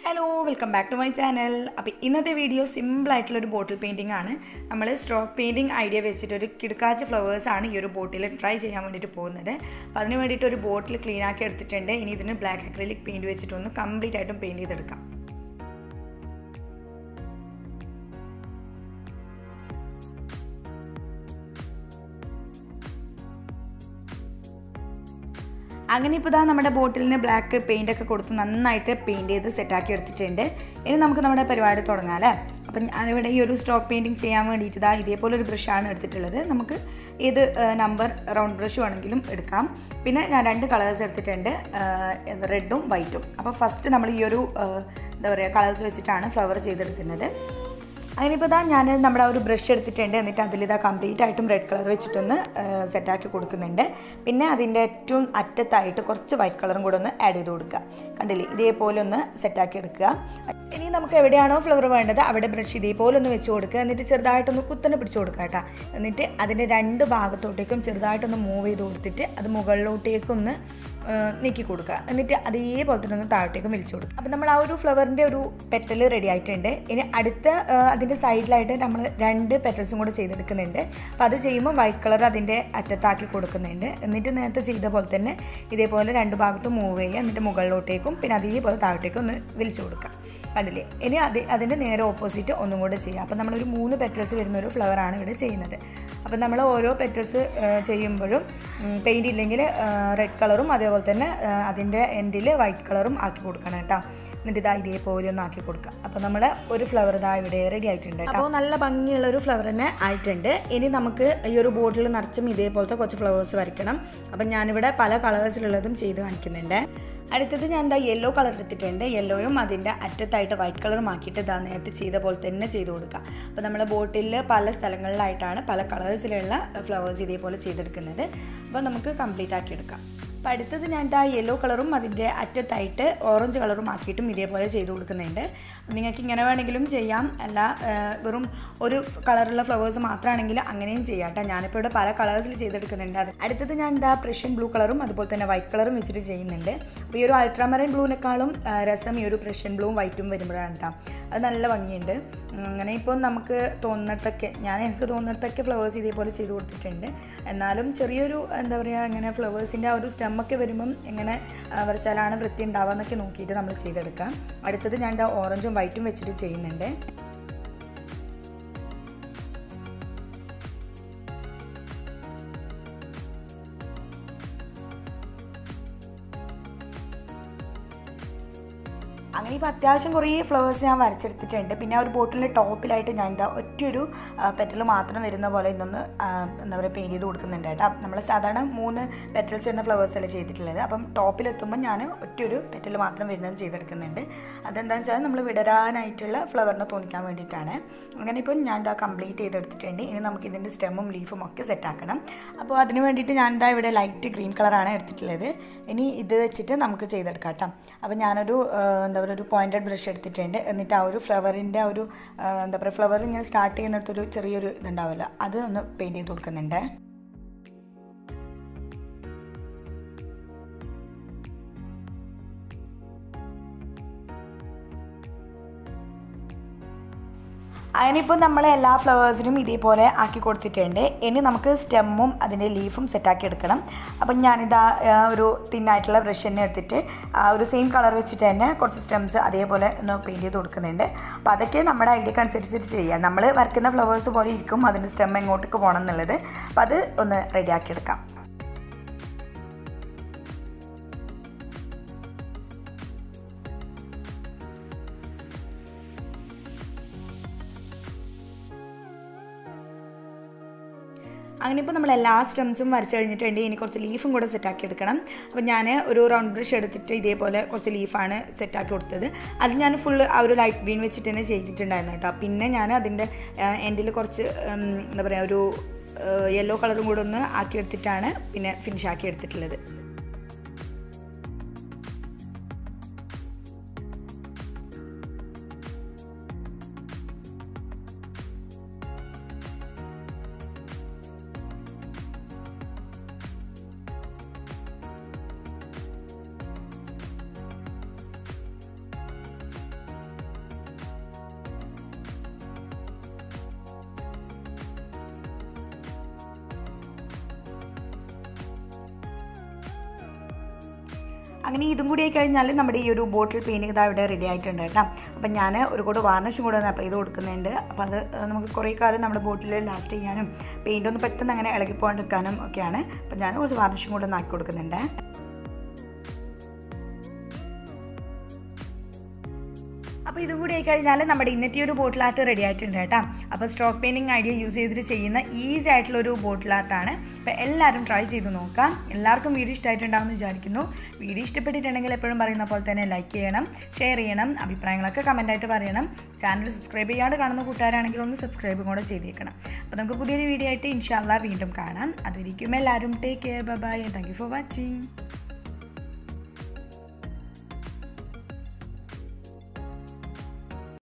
hello welcome back to my channel അപ്പോൾ ഇന്നത്തെ video സിമ്പിളായിട്ടുള്ള ഒരു ബോട്ടിൽ പെയിൻറ്റിംഗ് ആണ് നമ്മൾ സ്ട്രോക്ക് പെയിൻറ്റിംഗ് ഐഡിയ വെച്ചിട്ട് ഒരു കിടക്കാച്ച ഫ്ലവേഴ്സ് ആണ് ഈ ഒരു ബോട്ടിൽ ട്രൈ ചെയ്യാൻ വേണ്ടിയിട്ട് പോകുന്നത് അപ്പോൾ അതിന് വേണ്ടിയിട്ട് ഒരു ബോട്ടിൽ ക്ലീൻ ആക്കി എടുത്തിട്ടുണ്ട് ഇനി ഇതിന് ബ്ലാക്ക് അക്രലിക് പെയിൻറ്റ് വെച്ചിട്ടൊന്ന് കംപ്ലീറ്റ് ആയിട്ടും പെയിൻറ്റ് ചെയ്തെടുക്കാം അങ്ങനെ ഇപ്പോൾ ഇതാ നമ്മുടെ ബോട്ടിലിന് ബ്ലാക്ക് പെയിൻ്റ് ഒക്കെ കൊടുത്ത് നന്നായിട്ട് പെയിൻറ്റ് ചെയ്ത് സെറ്റാക്കി എടുത്തിട്ടുണ്ട് ഇനി നമുക്ക് നമ്മുടെ പരിപാടി തുടങ്ങാം അല്ലേ അപ്പം ഞാനിവിടെ ഈ ഒരു സ്ട്രോക്ക് പെയിൻറ്റിങ് ചെയ്യാൻ വേണ്ടിയിട്ട് ഇതാ ഇതേപോലെ ഒരു ബ്രഷാണ് എടുത്തിട്ടുള്ളത് നമുക്ക് ഏത് നമ്പർ റൗണ്ട് ബ്രഷ് വേണമെങ്കിലും എടുക്കാം പിന്നെ ഞാൻ രണ്ട് കളേഴ്സ് എടുത്തിട്ടുണ്ട് റെഡും വൈറ്റും അപ്പോൾ ഫസ്റ്റ് നമ്മൾ ഈ ഒരു എന്താ പറയുക കളേഴ്സ് വെച്ചിട്ടാണ് ഫ്ലവർ ചെയ്തെടുക്കുന്നത് അങ്ങനെ ഇപ്പോൾ ഇതാ ഞാൻ നമ്മുടെ ഒരു ബ്രഷ് എടുത്തിട്ടുണ്ട് എന്നിട്ട് അതിലിതാ കംപ്ലീറ്റ് ആയിട്ടും റെഡ് കളർ വെച്ചിട്ടൊന്ന് സെറ്റാക്കി കൊടുക്കുന്നുണ്ട് പിന്നെ അതിൻ്റെ ഏറ്റവും അറ്റത്തായിട്ട് കുറച്ച് വൈറ്റ് കളറും കൂടെ ഒന്ന് ആഡ് ചെയ്ത് കൊടുക്കുക കണ്ടില്ലേ ഇതേപോലെ ഒന്ന് സെറ്റാക്കി എടുക്കുക ഇനി നമുക്ക് എവിടെയാണോ ഫ്ലവർ വേണ്ടത് അവിടെ ബ്രഷ് ഇതേപോലെ ഒന്ന് വെച്ച് കൊടുക്കുക എന്നിട്ട് ചെറുതായിട്ടൊന്ന് കുത്തനെ പിടിച്ച് കൊടുക്കുക കേട്ടോ എന്നിട്ട് അതിൻ്റെ രണ്ട് ഭാഗത്തോട്ടേക്കും ചെറുതായിട്ടൊന്ന് മൂവ് ചെയ്ത് കൊടുത്തിട്ട് അത് മുകളിലോട്ടേക്കൊന്ന് നീക്കി കൊടുക്കുക എന്നിട്ട് അതേപോലെ തന്നെ ഒന്ന് താഴോട്ടേക്ക് വലിച്ചു കൊടുക്കുക അപ്പം നമ്മൾ ആ ഒരു ഫ്ലവറിൻ്റെ ഒരു പെറ്റൽ റെഡി ആയിട്ടുണ്ട് ഇനി അടുത്ത അതിൻ്റെ സൈഡിലായിട്ട് നമ്മൾ രണ്ട് പെറ്റൽസും കൂടെ ചെയ്തെടുക്കുന്നുണ്ട് അപ്പോൾ അത് ചെയ്യുമ്പോൾ വൈറ്റ് കളർ അതിൻ്റെ അറ്റത്താക്കി കൊടുക്കുന്നുണ്ട് എന്നിട്ട് നേരത്തെ ചെയ്ത പോലെ തന്നെ ഇതേപോലെ രണ്ട് ഭാഗത്തും മൂവ് ചെയ്യുക എന്നിട്ട് മുകളിലോട്ടേക്കും പിന്നെ അതേപോലെ താഴോട്ടേക്കും ഒന്ന് വലിച്ചു കൊടുക്കുക കണ്ടില്ലേ ഇനി അത് അതിൻ്റെ നേരെ ഓപ്പോസിറ്റ് ഒന്നും കൂടെ ചെയ്യുക അപ്പം നമ്മളൊരു മൂന്ന് പെറ്റൽസ് വരുന്ന ഒരു ഫ്ലവറാണ് ഇവിടെ ചെയ്യുന്നത് അപ്പം നമ്മൾ ഓരോ പെറ്റൽസ് ചെയ്യുമ്പോഴും പെയിൻറ് ഇല്ലെങ്കിൽ റെഡ് കളറും അതേപോലെ തന്നെ അതിൻ്റെ എൻഡിൽ വൈറ്റ് കളറും ആക്കി കൊടുക്കണം കേട്ടോ എന്നിട്ട് ഇതാ ഇതേപോലെ ഒന്ന് ആക്കി കൊടുക്കുക അപ്പോൾ നമ്മൾ ഒരു ഫ്ലവർ ഇതാ ഇവിടെ റെഡി ആയിട്ടുണ്ട് കേട്ടോ അപ്പോൾ നല്ല ഭംഗിയുള്ള ഒരു ഫ്ലവർ തന്നെ ആയിട്ടുണ്ട് ഇനി നമുക്ക് ഈ ഒരു ബോട്ടിൽ നിറച്ചും ഇതേപോലത്തെ കുറച്ച് ഫ്ലവേഴ്സ് വരയ്ക്കണം അപ്പം ഞാനിവിടെ പല കളേഴ്സിലുള്ളതും ചെയ്ത് കാണിക്കുന്നുണ്ട് അടുത്തത് ഞാൻ എന്താ യെല്ലോ കളർ എടുത്തിട്ടുണ്ട് യെല്ലോയും അതിൻ്റെ അറ്റത്തായിട്ട് വൈറ്റ് കളറും ആക്കിയിട്ട് ഇതാ നേരത്തെ ചെയ്ത പോലെ തന്നെ ചെയ്ത് കൊടുക്കുക അപ്പോൾ നമ്മൾ ബോട്ടിൽ പല സ്ഥലങ്ങളിലായിട്ടാണ് പല കളേഴ്സിലുള്ള ഫ്ലവേഴ്സ് ഇതേപോലെ ചെയ്തെടുക്കുന്നത് അപ്പോൾ നമുക്ക് കംപ്ലീറ്റ് ആക്കി എടുക്കാം അപ്പോൾ അടുത്തത് ഞാൻ ആ യെല്ലോ കളറും അതിൻ്റെ അറ്റത്തായിട്ട് ഓറഞ്ച് കളറും ആക്കിയിട്ടും ഇതേപോലെ ചെയ്ത് കൊടുക്കുന്നുണ്ട് നിങ്ങൾക്ക് ഇങ്ങനെ വേണമെങ്കിലും ചെയ്യാം അല്ല വെറും ഒരു കളറുള്ള ഫ്ലവേഴ്സ് മാത്രമാണെങ്കിൽ അങ്ങനെയും ചെയ്യാം കേട്ടോ ഞാനിപ്പോൾ ഇവിടെ പല കളേഴ്സിൽ ചെയ്തെടുക്കുന്നുണ്ട് അത് അടുത്തത് ഞാൻ എന്താ പ്രഷ്യൻ ബ്ലൂ കളറും അതുപോലെ തന്നെ വൈറ്റ് കളറും വെച്ചിട്ട് ചെയ്യുന്നുണ്ട് അപ്പോൾ ഈ ഒരു അൾട്രാമറൈൻ ബ്ലൂവിനേക്കാളും രസം ഈ ഒരു പ്രഷ്യൻ ബ്ലൂവും വൈറ്റും വരുമ്പോഴാണ് കേട്ടോ അത് നല്ല ഭംഗിയുണ്ട് അങ്ങനെ ഇപ്പോൾ നമുക്ക് തോന്നിടത്തൊക്കെ ഞാൻ എനിക്ക് തോന്നിടത്തൊക്കെ ഫ്ലവേഴ്സ് ഇതേപോലെ ചെയ്ത് കൊടുത്തിട്ടുണ്ട് എന്നാലും ചെറിയൊരു എന്താ പറയുക ഇങ്ങനെ ഫ്ലവേഴ്സിൻ്റെ ആ ഒരു സ്റ്റെമ്മൊക്കെ വരുമ്പം എങ്ങനെ വരച്ചാലാണ് വൃത്തി ഉണ്ടാവുക എന്നൊക്കെ നോക്കിയിട്ട് നമ്മൾ ചെയ്തെടുക്കാം അടുത്തത് ഞാൻ എന്താ ഓറഞ്ചും വൈറ്റും വെച്ചിട്ട് ചെയ്യുന്നുണ്ട് അങ്ങനെ ഇപ്പോൾ അത്യാവശ്യം കുറേ ഫ്ലവേഴ്സ് ഞാൻ വരച്ചെടുത്തിട്ടുണ്ട് പിന്നെ ആ ഒരു ബോട്ടിലിൻ്റെ ടോപ്പിലായിട്ട് ഞാൻ എന്താ ഒറ്റയൊരു പെറ്റൽ മാത്രം വരുന്ന പോലെ ഇന്നൊന്ന് എന്താ പറയുക പെയിൻറ്റ് ചെയ്ത് കൊടുക്കുന്നുണ്ട് കേട്ടോ നമ്മൾ സാധാരണ മൂന്ന് പെറ്റൽസ് വരുന്ന ഫ്ലവേഴ്സ് അല്ല ചെയ്തിട്ടുള്ളത് അപ്പം ടോപ്പിലെത്തുമ്പോൾ ഞാൻ ഒറ്റയൊരു പെറ്റൽ മാത്രം വരുന്നത് ചെയ്തെടുക്കുന്നുണ്ട് അതെന്താണെന്ന് വെച്ചാൽ നമ്മൾ വിടരാനായിട്ടുള്ള ഫ്ലവറിനെ തോന്നിക്കാൻ വേണ്ടിയിട്ടാണ് അങ്ങനെ ഇപ്പോൾ ഞാൻ എന്താ കംപ്ലീറ്റ് ചെയ്തെടുത്തിട്ടുണ്ട് ഇനി നമുക്ക് ഇതിൻ്റെ സ്റ്റെമ്മും ലീഫും ഒക്കെ സെറ്റാക്കണം അപ്പോൾ അതിന് വേണ്ടിയിട്ട് ഞാൻ എന്താ ഇവിടെ ലൈറ്റ് ഗ്രീൻ കളറാണ് എടുത്തിട്ടുള്ളത് ഇനി ഇത് വെച്ചിട്ട് നമുക്ക് ചെയ്തെടുക്കാം കേട്ടോ അപ്പോൾ ഞാനൊരു എന്താ പറയുക ഒരു പോയിൻറ്റഡ് ബ്രഷ് എടുത്തിട്ടുണ്ട് എന്നിട്ട് ആ ഒരു ഫ്ലവറിൻ്റെ ആ ഒരു എന്താ പറയുക ഫ്ലവർ ഇങ്ങനെ സ്റ്റാർട്ട് ചെയ്യുന്നിടത്തൊരു ചെറിയൊരു ഇതുണ്ടാവില്ല അത് ഒന്ന് പെയിൻറ്റ് ചെയ്ത് കൊടുക്കുന്നുണ്ട് അതിനിപ്പോൾ നമ്മൾ എല്ലാ ഫ്ലവേഴ്സിനും ഇതേപോലെ ആക്കി കൊടുത്തിട്ടുണ്ട് ഇനി നമുക്ക് സ്റ്റെമ്മും അതിൻ്റെ ലീഫും സെറ്റാക്കി എടുക്കണം അപ്പം ഞാനിതാ ഒരു തിന്നായിട്ടുള്ള ബ്രഷ് തന്നെ എടുത്തിട്ട് ആ ഒരു സെയിം കളർ വെച്ചിട്ട് തന്നെ കുറച്ച് സ്റ്റെംസ് അതേപോലെ ഒന്ന് പെയിൻറ്റ് ചെയ്ത് കൊടുക്കുന്നുണ്ട് അപ്പോൾ അതൊക്കെ നമ്മുടെ ഐഡിയക്ക് അനുസരിച്ചിട്ട് ചെയ്യാം നമ്മൾ വരയ്ക്കുന്ന ഫ്ലവേഴ്സ് പോലെ ഇരിക്കും അതിൻ്റെ സ്റ്റെം എങ്ങോട്ടേക്ക് പോകണം എന്നുള്ളത് അപ്പോൾ അത് ഒന്ന് റെഡിയാക്കി എടുക്കാം അങ്ങനെ ഇപ്പോൾ നമ്മൾ എല്ലാ സ്റ്റെംസും വരച്ച് കഴിഞ്ഞിട്ടുണ്ട് ഇനി കുറച്ച് ലീഫും കൂടെ സെറ്റാക്കി എടുക്കണം അപ്പോൾ ഞാൻ ഒരു റൗണ്ട് ബ്രഷ് എടുത്തിട്ട് ഇതേപോലെ കുറച്ച് ലീഫാണ് സെറ്റാക്കി കൊടുത്തത് അത് ഞാൻ ഫുള്ള് ആ ഒരു ലൈറ്റ് ഗ്രീൻ വെച്ചിട്ട് തന്നെ ചെയ്തിട്ടുണ്ടായിരുന്നു കേട്ടോ പിന്നെ ഞാൻ അതിൻ്റെ എൻഡിൽ കുറച്ച് എന്താ പറയുക ഒരു യെല്ലോ കളറും കൂടെ ഒന്ന് ആക്കി എടുത്തിട്ടാണ് പിന്നെ ഫിനിഷ് ആക്കി എടുത്തിട്ടുള്ളത് അങ്ങനെ ഇതും കൂടി ആയി കഴിഞ്ഞാൽ നമ്മുടെ ഈ ഒരു ബോട്ടിൽ പെയിൻറ്റിങ് ഇതാ ഇവിടെ റെഡി ആയിട്ടുണ്ട് കേട്ടോ അപ്പം ഞാൻ ഒരു കൂടെ വാർണിഷും കൂടെ അപ്പോൾ ഇത് കൊടുക്കുന്നുണ്ട് അപ്പോൾ അത് നമുക്ക് കുറേ കാലം നമ്മുടെ ബോട്ടിൽ ലാസ്റ്റ് ചെയ്യാനും പെയിൻ്റ് ഒന്ന് പെട്ടെന്ന് അങ്ങനെ ഇളകി പോകാണ്ടിരിക്കാനും ഒക്കെയാണ് അപ്പം ഞാൻ കുറച്ച് വാർണിഷും കൂടെ ഒന്ന് ആക്കി കൊടുക്കുന്നുണ്ട് അപ്പോൾ ഇതും കൂടി ആയി കഴിഞ്ഞാൽ നമ്മുടെ ഇന്നത്തെ ഒരു ബോട്ടിൽ ആർട്ട് റെഡി ആയിട്ടുണ്ട് കേട്ടോ അപ്പോൾ സ്ട്രോക്ക് പെയിൻറ്റിങ് ഐഡിയ യൂസ് ചെയ്തിട്ട് ചെയ്യുന്ന ഈസി ആയിട്ടുള്ള ഒരു ബോട്ടിൽ ആർട്ടാണ് അപ്പോൾ എല്ലാവരും ട്രൈ ചെയ്ത് നോക്കാം എല്ലാവർക്കും വീഡിയോ ഇഷ്ടമായിട്ടുണ്ടാകുമെന്ന് വിചാരിക്കുന്നു വീഡിയോ ഇഷ്ടപ്പെട്ടിട്ടുണ്ടെങ്കിൽ എപ്പോഴും പറയുന്ന പോലെ തന്നെ ലൈക്ക് ചെയ്യണം ഷെയർ ചെയ്യണം അഭിപ്രായങ്ങളൊക്കെ കമൻറ്റായിട്ട് പറയണം ചാനൽ സബ്സ്ക്രൈബ് ചെയ്യാണ്ട് കാണുന്ന കൂട്ടുകാരാണെങ്കിൽ ഒന്ന് സബ്സ്ക്രൈബും കൂടെ ചെയ്തേക്കണം അപ്പോൾ നമുക്ക് പുതിയൊരു വീഡിയോ ആയിട്ട് ഇൻഷാല്ല വീണ്ടും കാണാം അതുവരിക്കും എല്ലാവരും take care bye thank you for watching